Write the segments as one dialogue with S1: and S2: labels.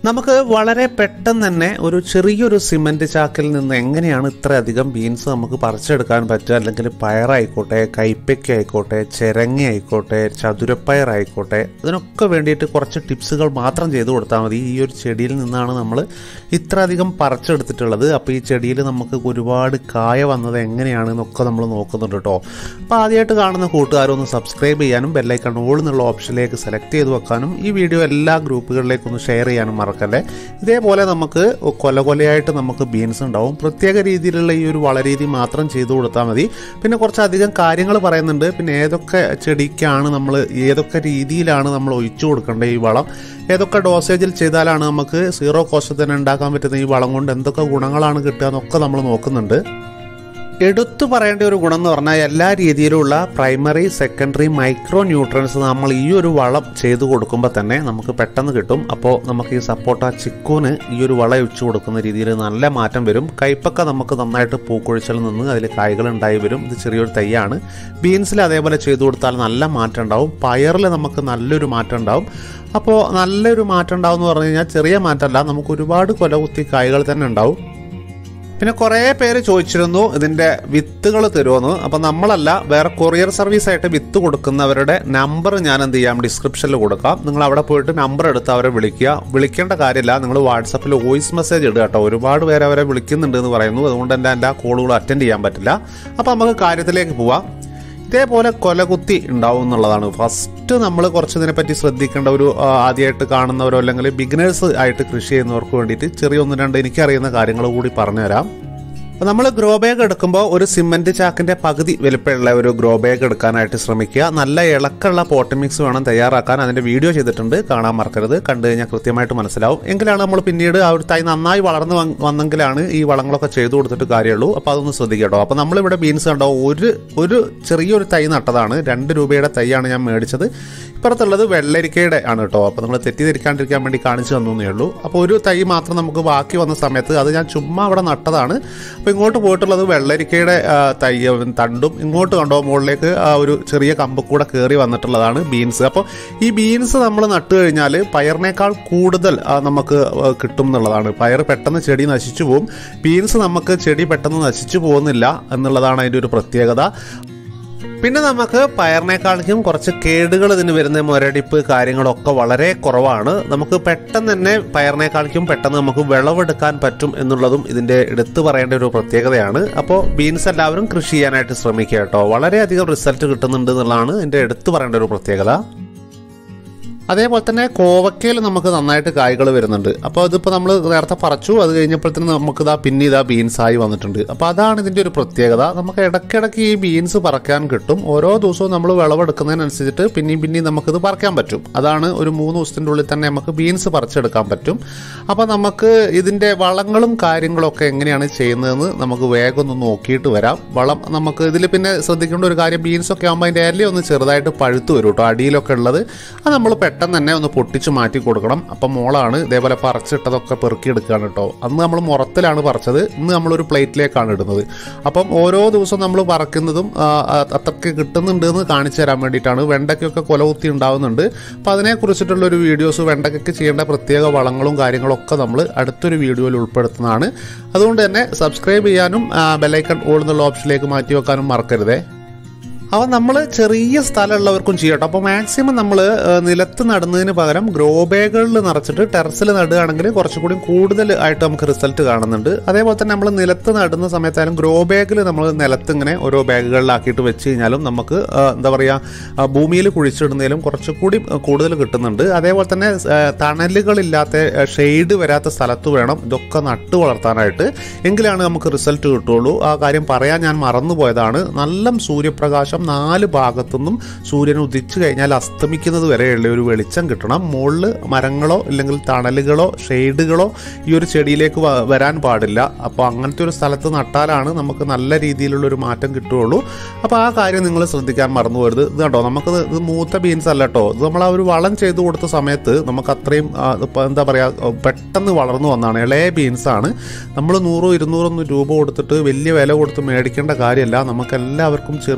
S1: നമുക്ക് വളരെ പെട്ടെന്ന് തന്നെ ഒരു ചെറിയൊരു സിമന്റ് ചാക്കിൽ നിന്ന് എങ്ങനെയാണ് ഇത്രയധികം ബീൻസ് നമുക്ക് പറിച്ചെടുക്കാൻ പറ്റുക അല്ലെങ്കിൽ പയറായിക്കോട്ടെ കൈപ്പയ്ക്ക ആയിക്കോട്ടെ ചിരങ്ങ ആയിക്കോട്ടെ ചതുരപ്പയർ ആയിക്കോട്ടെ ഇതിനൊക്കെ വേണ്ടിയിട്ട് കുറച്ച് ടിപ്സുകൾ മാത്രം ചെയ്തു കൊടുത്താൽ മതി ഈ ഒരു ചെടിയിൽ നിന്നാണ് നമ്മൾ ഇത്രയധികം പറിച്ചെടുത്തിട്ടുള്ളത് അപ്പോൾ ഈ ചെടിയിൽ നമുക്ക് ഒരുപാട് കായ വന്നത് എങ്ങനെയാണെന്നൊക്കെ നമ്മൾ നോക്കുന്നുണ്ട് കേട്ടോ അപ്പോൾ ആദ്യമായിട്ട് കാണുന്ന കൂട്ടുകാരൊന്ന് സബ്സ്ക്രൈബ് ചെയ്യാനും ബെല്ലൈക്കൺ ഓൾ എന്നുള്ള ഓപ്ഷനിലേക്ക് സെലക്ട് ചെയ്ത് വെക്കാനും ഈ വീഡിയോ എല്ലാ ഗ്രൂപ്പുകളിലേക്കും ഒന്ന് ഷെയർ ചെയ്യാനും മറക്കല്ലേ ഇതേപോലെ നമുക്ക് കൊല കൊലയായിട്ട് നമുക്ക് ബീൻസ് ഉണ്ടാവും പ്രത്യേക രീതിയിലുള്ള ഈ ഒരു വളരീതി മാത്രം ചെയ്തു കൊടുത്താൽ മതി പിന്നെ കുറച്ചധികം കാര്യങ്ങൾ പറയുന്നുണ്ട് പിന്നെ ഏതൊക്കെ ചെടിക്കാണ് നമ്മൾ ഏതൊക്കെ രീതിയിലാണ് നമ്മൾ ഒഴിച്ചു കൊടുക്കേണ്ടത് ഈ വളം ഏതൊക്കെ ഡോസേജിൽ ചെയ്താലാണ് നമുക്ക് സീറോ കോസ്റ്റ് തന്നെ ഉണ്ടാക്കാൻ പറ്റുന്ന ഈ വളം കൊണ്ട് എന്തൊക്കെ ഗുണങ്ങളാണ് കിട്ടുക എന്നൊക്കെ നമ്മൾ നോക്കുന്നുണ്ട് എടുത്തു പറയേണ്ട ഒരു ഗുണം എന്ന് പറഞ്ഞാൽ എല്ലാ രീതിയിലുള്ള പ്രൈമറി സെക്കൻഡറി മൈക്രോ ന്യൂട്രൻസ് നമ്മൾ ഈ ഒരു വളം ചെയ്തു കൊടുക്കുമ്പോൾ തന്നെ നമുക്ക് പെട്ടെന്ന് കിട്ടും അപ്പോൾ നമുക്ക് ഈ സപ്പോട്ട ചിക്കൂന് ഈ ഒരു വളം ഒഴിച്ചു കൊടുക്കുന്ന രീതിയിൽ നല്ല മാറ്റം വരും കൈപ്പൊക്കെ നമുക്ക് നന്നായിട്ട് പൂക്കൊഴിച്ചിൽ നിന്ന് അതിൽ കായ്കൾ ഉണ്ടായി വരും ഇത് ചെറിയൊരു തൈയാണ് ബീൻസിൽ അതേപോലെ ചെയ്തു കൊടുത്താൽ നല്ല മാറ്റം ഉണ്ടാവും പയറിൽ നമുക്ക് നല്ലൊരു മാറ്റം ഉണ്ടാവും അപ്പോൾ നല്ലൊരു മാറ്റം ഉണ്ടാവും എന്ന് പറഞ്ഞു കഴിഞ്ഞാൽ ചെറിയ മാറ്റമല്ല നമുക്ക് ഒരുപാട് കൊലകുത്തി കായ്കൾ തന്നെ ഉണ്ടാവും പിന്നെ കുറേ പേര് ചോദിച്ചിരുന്നു ഇതിന്റെ വിത്തുകൾ തരുമെന്ന് അപ്പം നമ്മളല്ല വേറെ കൊറിയർ സർവീസ് ആയിട്ട് വിത്ത് കൊടുക്കുന്നവരുടെ നമ്പർ ഞാൻ എന്ത് ചെയ്യാം ഡിസ്ക്രിപ്ഷനിൽ കൊടുക്കാം നിങ്ങൾ അവിടെ പോയിട്ട് നമ്പർ എടുത്ത് അവരെ വിളിക്കുക വിളിക്കേണ്ട കാര്യമില്ല നിങ്ങൾ വാട്സപ്പിൽ വോയിസ് മെസ്സേജ് ഇടുക കേട്ടോ ഒരുപാട് പേര് അവരെ വിളിക്കുന്നുണ്ട് എന്ന് പറയുന്നു അതുകൊണ്ട് തന്നെ എല്ലാ കോളുകളും അറ്റൻഡ് ചെയ്യാൻ പറ്റില്ല അപ്പം നമുക്ക് കാര്യത്തിലേക്ക് പോവാം ഇതേപോലെ കൊലകുത്തി ഉണ്ടാവും എന്നുള്ളതാണ് ഫസ്റ്റ് നമ്മൾ കുറച്ച് ഇതിനെപ്പറ്റി ശ്രദ്ധിക്കേണ്ട ഒരു ആ, ആദ്യമായിട്ട് കാണുന്നവരോ അല്ലെങ്കിൽ ബിഗിനേഴ്സ് ആയിട്ട് കൃഷി ചെയ്യുന്നവർക്ക് വേണ്ടിയിട്ട് ചെറിയ ഒന്ന് രണ്ട് എനിക്കറിയുന്ന കാര്യങ്ങൾ കൂടി പറഞ്ഞുതരാം അപ്പോൾ നമ്മൾ ഗ്രോ ബാഗ് എടുക്കുമ്പോൾ ഒരു സിമന്റ് ചാക്കിന്റെ പകുതി വലിപ്പമുള്ള ഒരു ഗ്രോ ബാഗ് എടുക്കാനായിട്ട് ശ്രമിക്കുക നല്ല ഇളക്കുള്ള പോട്ട് മിക്സ് വേണം തയ്യാറാക്കാൻ അതിന്റെ വീഡിയോ ചെയ്തിട്ടുണ്ട് കാണാൻ മറക്കരുത് കണ്ടു കഴിഞ്ഞാൽ കൃത്യമായിട്ട് മനസ്സിലാവും എങ്കിലാണ് നമ്മൾ പിന്നീട് ആ ഒരു തൈ നന്നായി വളർന്നു വന്ന് വന്നെങ്കിലാണ് ഈ വളങ്ങളൊക്കെ ചെയ്തു കൊടുത്തിട്ട് കാര്യമുള്ളൂ അപ്പോൾ അതൊന്ന് ശ്രദ്ധിക്കുക കേട്ടോ അപ്പോൾ നമ്മളിവിടെ ബീൻസ് കണ്ടോ ഒരു ഒരു ചെറിയൊരു തൈ നട്ടതാണ് രണ്ട് രൂപയുടെ തൈയാണ് ഞാൻ മേടിച്ചത് ഇപ്പുറത്തുള്ളത് വെള്ളരിക്കയുടെ ആണ് കേട്ടോ അപ്പോൾ നിങ്ങൾ തെറ്റിദ്ധരിക്കാണ്ടിരിക്കാൻ വേണ്ടി കാണിച്ചു തന്നേ ഉള്ളൂ അപ്പോൾ ഒരു തൈ മാത്രം നമുക്ക് ബാക്കി വന്ന സമയത്ത് അത് ഞാൻ ചുമ്മാ അവിടെ നട്ടതാണ് അപ്പോൾ ഇങ്ങോട്ട് പോയിട്ടുള്ളത് വെള്ളരിക്കയുടെ ആ, തൈ തണ്ടും ഇങ്ങോട്ട് കണ്ടോ മുകളിലേക്ക് ആ ഒരു ചെറിയ കമ്പ് കൂടെ കയറി വന്നിട്ടുള്ളതാണ് ബീൻസ് അപ്പോൾ ഈ ബീൻസ് നമ്മൾ നട്ടു കഴിഞ്ഞാൽ പയറിനേക്കാൾ കൂടുതൽ ആ, നമുക്ക് ആ, കിട്ടും എന്നുള്ളതാണ് പയർ പെട്ടെന്ന് ചെടി നശിച്ചു പോകും ബീൻസ് നമുക്ക് ചെടി പെട്ടെന്ന് നശിച്ചു പോകുന്നില്ല എന്നുള്ളതാണ് അതിൻ്റെ ഒരു പ്രത്യേകത പിന്നെ നമുക്ക് പയറിനേക്കാളും കുറച്ച് കേടുകൾ ഇതിന് വരുന്ന മുരടിപ്പ് കാര്യങ്ങളൊക്കെ വളരെ കുറവാണ് നമുക്ക് പെട്ടെന്ന് തന്നെ പയറിനേക്കാളും പെട്ടെന്ന് നമുക്ക് വിളവെടുക്കാൻ പറ്റും എന്നുള്ളതും ഇതിന്റെ എടുത്തു പറയേണ്ട ഒരു പ്രത്യേകതയാണ് അപ്പോൾ ബീൻസ് എല്ലാവരും കൃഷി ചെയ്യാനായിട്ട് ശ്രമിക്കുക കേട്ടോ വളരെയധികം റിസൾട്ട് കിട്ടുന്നുണ്ട് എന്നുള്ളതാണ് ഇതിന്റെ എടുത്തു പറയേണ്ട ഒരു പ്രത്യേകത അതേപോലെ തന്നെ കോവക്കയിൽ നമുക്ക് നന്നായിട്ട് കായ്കൾ വരുന്നുണ്ട് അപ്പോൾ അതിപ്പോൾ നമ്മൾ നേരത്തെ പറിച്ചു അത് കഴിഞ്ഞപ്പോഴത്തേന് നമുക്ക് ഇതാ പിന്നെ ഇതാ ബീൻസ് ആയി വന്നിട്ടുണ്ട് അപ്പോൾ അതാണ് ഇതിൻ്റെ ഒരു പ്രത്യേകത നമുക്ക് ഇടയ്ക്കിടയ്ക്ക് ഈ ബീൻസ് പറിക്കാൻ കിട്ടും ഓരോ ദിവസവും നമ്മൾ വിളവെടുക്കുന്നതിനനുസരിച്ചിട്ട് പിന്നെയും പിന്നെയും നമുക്കിത് പറിക്കാൻ പറ്റും അതാണ് ഒരു മൂന്ന് ദിവസത്തിൻ്റെ ഉള്ളിൽ തന്നെ നമുക്ക് ബീൻസ് പറിച്ചെടുക്കാൻ പറ്റും അപ്പോൾ നമുക്ക് ഇതിൻ്റെ വളങ്ങളും കാര്യങ്ങളൊക്കെ എങ്ങനെയാണ് ചെയ്യുന്നതെന്ന് നമുക്ക് വേഗം ഒന്ന് നോക്കിയിട്ട് വരാം വളം നമുക്ക് ഇതിൽ പിന്നെ ശ്രദ്ധിക്കേണ്ട ഒരു കാര്യം ബീൻസ് ഒക്കെ ആകുമ്പോൾ അതിൻ്റെ ഇല ഒന്ന് ചെറുതായിട്ട് പഴുത്ത് വരും കേട്ടോ അടിയിലൊക്കെ ഉള്ളത് അത് നമ്മൾ പെട്ടെന്ന് തന്നെ ഒന്ന് പൊട്ടിച്ച് മാറ്റി കൊടുക്കണം അപ്പം മോളാണ് ഇതേപോലെ പറിച്ചിട്ടതൊക്കെ പെറുക്കിയെടുക്കുകയാണ് കേട്ടോ അന്ന് നമ്മൾ മുറത്തിലാണ് പറിച്ചത് ഇന്ന് നമ്മളൊരു പ്ലേറ്റിലേക്കാണ് ഇടുന്നത് അപ്പം ഓരോ ദിവസവും നമ്മൾ പറിക്കുന്നതും ആ, ആ, അത്രയ്ക്ക് കിട്ടുന്നുണ്ട് എന്ന് കാണിച്ചു തരാൻ വേണ്ടിയിട്ടാണ് വെണ്ടയ്ക്കൊക്കെ കൊലകുത്തി ഉണ്ടാവുന്നുണ്ട് അപ്പം അതിനെക്കുറിച്ചിട്ടുള്ള ഒരു വീഡിയോസ് വെണ്ടയ്ക്കൊക്കെ ചെയ്യേണ്ട പ്രത്യേക വളങ്ങളും കാര്യങ്ങളൊക്കെ നമ്മൾ അടുത്തൊരു വീഡിയോയിൽ ഉൾപ്പെടുത്തുന്നതാണ് അതുകൊണ്ട് തന്നെ സബ്സ്ക്രൈബ് ചെയ്യാനും ബെലൈക്കൺ ഓൾ എന്നുള്ള ഓപ്ഷനിലേക്ക് മാറ്റി വെക്കാനും മറക്കരുതേ അപ്പോൾ നമ്മൾ ചെറിയ സ്ഥലമുള്ളവർക്കും ചെയ്യട്ടോ അപ്പോൾ മാക്സിമം നമ്മൾ നിലത്ത് നടുന്നതിന് പകരം ഗ്രോ ബാഗുകളിൽ നിറച്ചിട്ട് ടെറസിൽ നടുകയാണെങ്കിൽ കുറച്ചുകൂടി കൂടുതൽ ആയിട്ട് നമുക്ക് റിസൾട്ട് കാണുന്നുണ്ട് അതേപോലെ തന്നെ നമ്മൾ നിലത്ത് നടുന്ന സമയത്തായാലും ഗ്രോ ബാഗിൽ നമ്മൾ നിലത്ത് ഇങ്ങനെ ഓരോ ബാഗുകളിലാക്കിയിട്ട് വെച്ച് കഴിഞ്ഞാലും നമുക്ക് ആ, എന്താ പറയുക ഭൂമിയിൽ കുഴിച്ചിടുന്നതിലും കുറച്ചുകൂടി ആ, കൂടുതൽ കിട്ടുന്നുണ്ട് അതേപോലെ തന്നെ ആ, തണലുകളില്ലാത്ത ഷെയ്ഡ് വരാത്ത സ്ഥലത്ത് വേണം ഇതൊക്കെ നട്ട് വളർത്താനായിട്ട് എങ്കിലാണ് നമുക്ക് റിസൾട്ട് കിട്ടുള്ളൂ ആ കാര്യം പറയാൻ ഞാൻ മറന്നുപോയതാണ് നല്ല സൂര്യപ്രകാശം നാല് ഭാഗത്തുനിന്നും സൂര്യൻ ഉദിച്ചു കഴിഞ്ഞാൽ അസ്തമിക്കുന്നത് വരെയുള്ള ഒരു വെളിച്ചം കിട്ടണം മുകളിൽ മരങ്ങളോ അല്ലെങ്കിൽ തണലുകളോ ഷെയ്ഡുകളോ ഈ ഒരു ചെടിയിലേക്ക് വ- വരാൻ പാടില്ല അപ്പോൾ അങ്ങനത്തെ ഒരു സ്ഥലത്ത് നട്ടാലാണ് നമുക്ക് നല്ല രീതിയിലുള്ള ഒരു മാറ്റം കിട്ടുകയുള്ളൂ അപ്പോൾ ആ കാര്യം നിങ്ങൾ ശ്രദ്ധിക്കാൻ മറന്നു പോരുത് ഇത് കണ്ടോ നമുക്കത് ഇത് മൂത്ത ബീൻസ് അല്ല കേട്ടോ ഇത് നമ്മൾ ആ ഒരു വളം ചെയ്ത് കൊടുത്ത സമയത്ത് നമുക്ക് അത്രയും ആ, ഇപ്പൊ എന്താ പറയുക പെട്ടെന്ന് വളർന്നു വന്നതാണ് ഇളയ ബീൻസ് ആണ് നമ്മൾ നൂറോ ഇരുന്നൂറൊന്നും രൂപ കൊടുത്തിട്ട് വലിയ വില കൊടുത്ത് മേടിക്കേണ്ട കാര്യമല്ല നമുക്ക് എല്ലാവർക്കും ചെറിയൊരു കുറച്ച്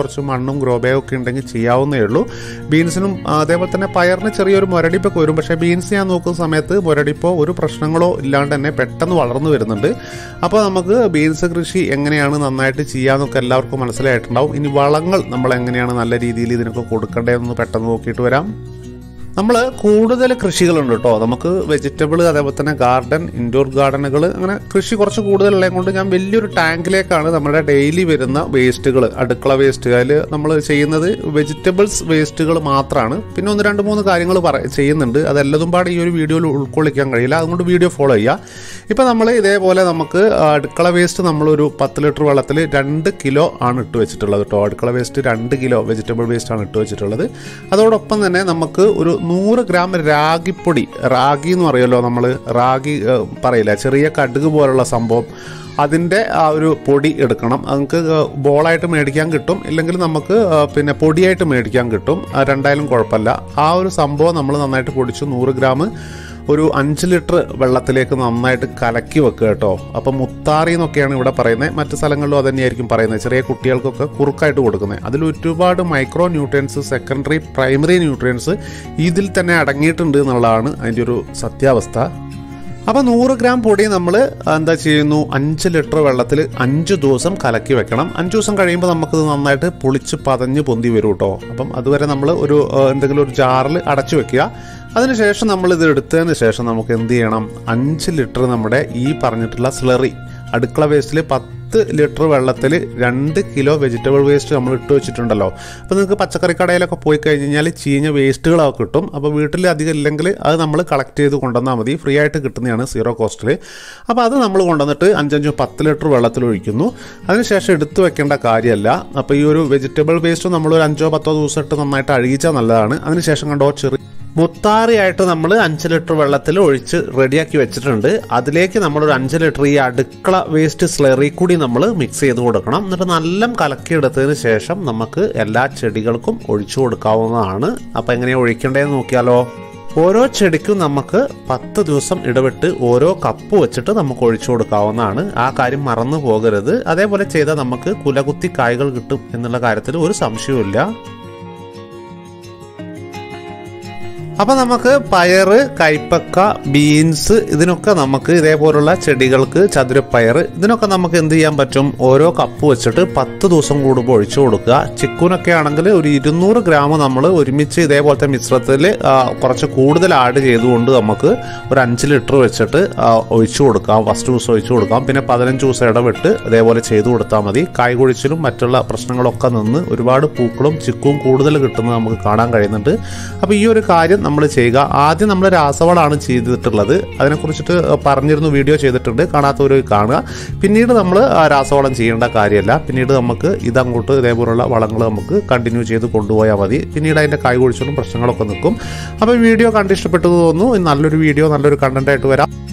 S1: കുറച്ച് മണ്ണും ഗ്രോ ബാഗും ഒക്കെ ഉണ്ടെങ്കിൽ ചെയ്യാവുന്നേ ഉള്ളൂ ബീൻസിനും ആ, അതേപോലെ തന്നെ പയറിന് ചെറിയൊരു മുരടിപ്പൊക്കെ വരും പക്ഷേ ബീൻസ് ഞാൻ നോക്കുന്ന സമയത്ത് മുരടിപ്പോ ഒരു പ്രശ്നങ്ങളോ ഇല്ലാണ്ട് തന്നെ പെട്ടെന്ന് വളർന്നു വരുന്നുണ്ട് അപ്പോൾ നമുക്ക് ബീൻസ് കൃഷി എങ്ങനെയാണ് നന്നായിട്ട് ചെയ്യാമെന്നൊക്കെ എല്ലാവർക്കും മനസ്സിലായിട്ടുണ്ടാവും ഇനി വളങ്ങൾ നമ്മൾ എങ്ങനെയാണ് നല്ല രീതിയിൽ ഇതിനൊക്കെ കൊടുക്കേണ്ടതെന്ന് പെട്ടെന്ന് നോക്കിയിട്ട് വരാം നമ്മൾ കൂടുതൽ കൃഷികളുണ്ട് കേട്ടോ നമുക്ക് വെജിറ്റബിൾ അതേപോലെ തന്നെ ഗാർഡൻ ഇൻഡോർ ഗാർഡനുകൾ അങ്ങനെ കൃഷി കുറച്ച് കൂടുതലുള്ളത് കൊണ്ട് ഞാൻ വലിയൊരു ടാങ്കിലേക്കാണ് നമ്മുടെ ഡെയിലി വരുന്ന വേസ്റ്റുകൾ അടുക്കള വേസ്റ്റ് അതിൽ നമ്മൾ ചെയ്യുന്നത് വെജിറ്റബിൾസ് വേസ്റ്റുകൾ മാത്രമാണ് പിന്നെ ഒന്ന് രണ്ട് മൂന്ന് കാര്യങ്ങൾ പറ ചെയ്യുന്നുണ്ട് അതെല്ലതും പാടെ ഈ ഒരു വീഡിയോയിൽ ഉൾക്കൊള്ളിക്കാൻ കഴിയില്ല അതുകൊണ്ട് വീഡിയോ ഫോളോ ചെയ്യുക ഇപ്പം നമ്മൾ ഇതേപോലെ നമുക്ക് അടുക്കള വേസ്റ്റ് നമ്മളൊരു പത്ത് ലിറ്റർ വെള്ളത്തിൽ രണ്ട് കിലോ ആണ് ഇട്ട് വെച്ചിട്ടുള്ളത് കേട്ടോ അടുക്കള വേസ്റ്റ് രണ്ട് കിലോ വെജിറ്റബിൾ വേസ്റ്റ് ആണ് ഇട്ട് വെച്ചിട്ടുള്ളത് അതോടൊപ്പം തന്നെ നമുക്ക് ഒരു നൂറ് ഗ്രാം രാഗിപ്പൊടി റാഗി എന്ന് പറയുമല്ലോ നമ്മൾ റാഗി ഏഹ്, പറയില്ല ചെറിയ കടുക് പോലുള്ള സംഭവം അതിൻ്റെ ആ ഒരു പൊടി എടുക്കണം നമുക്ക് ബോളായിട്ട് മേടിക്കാൻ കിട്ടും ഇല്ലെങ്കിൽ നമുക്ക് ആ, പിന്നെ പൊടിയായിട്ട് മേടിക്കാൻ കിട്ടും ആ, രണ്ടായാലും കുഴപ്പമില്ല ആ ഒരു സംഭവം നമ്മൾ നന്നായിട്ട് പൊടിച്ചു നൂറ് ഗ്രാം ഒരു അഞ്ച് ലിറ്റർ വെള്ളത്തിലേക്ക് നന്നായിട്ട് കലക്കി വെക്കുക കേട്ടോ അപ്പം മുത്താറി എന്നൊക്കെയാണ് ഇവിടെ പറയുന്നത് മറ്റു സ്ഥലങ്ങളിലും അത് തന്നെയായിരിക്കും പറയുന്നത് ചെറിയ കുട്ടികൾക്കൊക്കെ കുറുക്കായിട്ട് കൊടുക്കുന്നത് അതിൽ ഒരുപാട് micro nutrients secondary primary nutrients ഇതിൽ തന്നെ അടങ്ങിയിട്ടുണ്ട് എന്നുള്ളതാണ് അതിൻ്റെ ഒരു സത്യാവസ്ഥ അപ്പോൾ നൂറ് ഗ്രാം പൊടി നമ്മൾ എന്താ ചെയ്യുന്നു അഞ്ച് ലിറ്റർ വെള്ളത്തിൽ അഞ്ച് ദിവസം കലക്കി വെക്കണം അഞ്ച് ദിവസം കഴിയുമ്പോൾ നമുക്കിത് നന്നായിട്ട് പൊളിച്ച് പതഞ്ഞ് പൊന്തി വരും കേട്ടോ അപ്പം അതുവരെ നമ്മൾ ഒരു ആ, എന്തെങ്കിലും ഒരു ജാറിൽ അടച്ചു വെക്കുക അതിനുശേഷം നമ്മൾ ഇത് എടുത്തതിന് ശേഷം നമുക്ക് എന്ത് ചെയ്യണം അഞ്ച് ലിറ്റർ നമ്മുടെ ഈ പറഞ്ഞിട്ടുള്ള സ്ലറി അടുക്കള വേസ്റ്റിൽ പത്ത് ലിറ്റർ വെള്ളത്തിൽ രണ്ട് കിലോ വെജിറ്റബിൾ വേസ്റ്റ് നമ്മൾ ഇട്ട് വെച്ചിട്ടുണ്ടല്ലോ അപ്പോൾ നിങ്ങൾക്ക് പച്ചക്കറി കടയിലൊക്കെ പോയി കഴിഞ്ഞ് കഴിഞ്ഞാൽ ചീഞ്ഞ വേസ്റ്റുകളൊക്കെ കിട്ടും അപ്പോൾ വീട്ടിൽ അധികം ഇല്ലെങ്കിൽ അത് നമ്മൾ കളക്ട് ചെയ്ത് കൊണ്ടുവന്നാൽ മതി ഫ്രീ ആയിട്ട് കിട്ടുന്നതാണ് സീറോ കോസ്റ്റിൽ അപ്പോൾ അത് നമ്മൾ കൊണ്ടുവന്നിട്ട് അഞ്ചഞ്ച് പത്ത് ലിറ്റർ വെള്ളത്തിൽ ഒഴിക്കുന്നു അതിനുശേഷം എടുത്തു വെക്കേണ്ട കാര്യമല്ല അപ്പോൾ ഈ ഒരു വെജിറ്റബിൾ വേസ്റ്റ് നമ്മൾ ഒരു അഞ്ചോ പത്തോ ദിവസം ഇട്ട് നന്നായിട്ട് അഴുകിച്ചാൽ നല്ലതാണ് അതിനുശേഷം കണ്ടോ ചെറിയ മുത്താറിയായിട്ട് നമ്മൾ അഞ്ച് ലിറ്റർ വെള്ളത്തിൽ ഒഴിച്ച് റെഡിയാക്കി വെച്ചിട്ടുണ്ട് അതിലേക്ക് നമ്മൾ ഒരു അഞ്ച് ലിറ്റർ ഈ അടുക്കള വേസ്റ്റ് സ്ലറി കൂടി നമ്മൾ മിക്സ് ചെയ്ത് കൊടുക്കണം എന്നിട്ട് നല്ല കലക്കിയെടുത്തതിന് ശേഷം നമുക്ക് എല്ലാ ചെടികൾക്കും ഒഴിച്ചു കൊടുക്കാവുന്നതാണ് അപ്പോൾ എങ്ങനെയാണ് ഒഴിക്കേണ്ടതെന്ന് നോക്കിയാലോ ഓരോ ചെടിക്കും നമുക്ക് പത്ത് ദിവസം ഇടവിട്ട് ഓരോ കപ്പ് വെച്ചിട്ട് നമുക്ക് ഒഴിച്ചു കൊടുക്കാവുന്നതാണ് ആ കാര്യം മറന്നു പോകരുത് അതേപോലെ ചെയ്താൽ നമുക്ക് കുലകുത്തി കായ്കൾ കിട്ടും എന്നുള്ള കാര്യത്തിൽ ഒരു സംശയവുമില്ല അപ്പം നമുക്ക് പയറ് കൈപ്പക്ക ബീൻസ് ഇതിനൊക്കെ നമുക്ക് ഇതേപോലുള്ള ചെടികൾക്ക് ചതുരപ്പയർ ഇതിനൊക്കെ നമുക്ക് എന്ത് ചെയ്യാൻ പറ്റും ഓരോ കപ്പ് വെച്ചിട്ട് പത്ത് ദിവസം കൂടുമ്പോൾ ഒഴിച്ചു കൊടുക്കുക ചിക്കുനൊക്കെ ആണെങ്കിൽ ഒരു ഇരുന്നൂറ് ഗ്രാം നമ്മൾ ഒരുമിച്ച് ഇതേപോലത്തെ മിശ്രത്തിൽ ആ, കുറച്ച് കൂടുതൽ ആഡ് ചെയ്തുകൊണ്ട് നമുക്ക് ഒരു അഞ്ച് ലിറ്റർ വെച്ചിട്ട് ആ, ഒഴിച്ചു കൊടുക്കാം ഫസ്റ്റ് ദിവസം ഒഴിച്ചു കൊടുക്കാം പിന്നെ പതിനഞ്ച് ദിവസം ഇടവിട്ട് ഇതേപോലെ ചെയ്തു കൊടുത്താൽ മതി കായ്കൊഴിച്ചിലും മറ്റുള്ള പ്രശ്നങ്ങളൊക്കെ നിന്ന് ഒരുപാട് പൂക്കളും ചിക്കും കൂടുതൽ കിട്ടുന്നത് നമുക്ക് കാണാൻ കഴിയുന്നുണ്ട് അപ്പോൾ ഈ ഒരു കാര്യം നമ്മൾ ചെയ്യുക ആദ്യം നമ്മൾ രാസവളമാണ് ചെയ്തിട്ടുള്ളത് അതിനെക്കുറിച്ചിട്ട് പറഞ്ഞിരുന്നു വീഡിയോ ചെയ്തിട്ടുണ്ട് കാണാത്തവർ കാണുക പിന്നീട് നമ്മൾ രാസവളം ചെയ്യേണ്ട കാര്യമല്ല പിന്നീട് നമുക്ക് ഇതങ്ങോട്ട് ഇതേപോലുള്ള വളങ്ങൾ നമുക്ക് കണ്ടിന്യൂ ചെയ്ത് കൊണ്ടുപോയാൽ മതി പിന്നീട് അതിൻ്റെ കായ്കൊഴിച്ചിലും പ്രശ്നങ്ങളൊക്കെ നിൽക്കും അപ്പോൾ ഈ വീഡിയോ കണ്ടിഷ്ടപ്പെട്ടു തോന്നുന്നു ഇനി നല്ലൊരു വീഡിയോ നല്ലൊരു കണ്ടന്റ് ആയിട്ട് വരാം